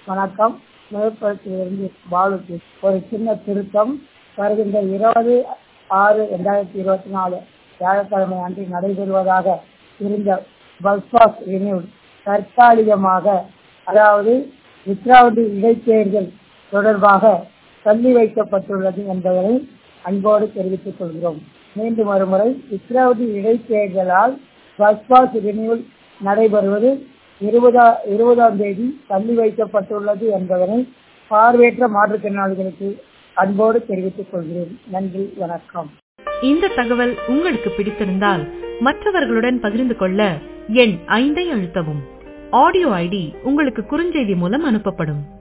வணக்கம் விழுப்புரத்திலிருந்து பாலுக்கு ஒரு சின்ன திருத்தம் வருகின்ற இருபது ஆறு ரெண்டாயிரத்தி இருபத்தி நாலு வியாழக்கிழமை அன்று நடைபெறுவதாக இருந்த பஸ் பாஸ் ரினியூல் தற்காலிகமாக அதாவது விக்ராவதி இடைத்தேர்தல் தொடர்பாக தள்ளி வைக்கப்பட்டுள்ளது என்பதனை அன்போடு தெரிவித்துக் கொள்கிறோம் மீண்டும் ஒருமுறை விக்ராவதி இடைத்தேர்தலால் பஸ் பாஸ் ரினியூல் நடைபெறுவது இருபதா இருபதாம் தேதி தள்ளி வைக்கப்பட்டுள்ளது என்பதனை பார்வையற்ற மாற்றுத்திறனாளிகளுக்கு அன்போடு தெரிவித்துக் கொள்கிறேன் நன்றி வணக்கம் இந்த தகவல் உங்களுக்கு பிடித்திருந்தால் மற்றவர்களுடன் பகிர்ந்து கொள்ள எண் ஐந்தை அழுத்தவும் ஆடியோ ஐடி உங்களுக்கு குறுஞ்செய்தி மூலம் அனுப்பப்படும்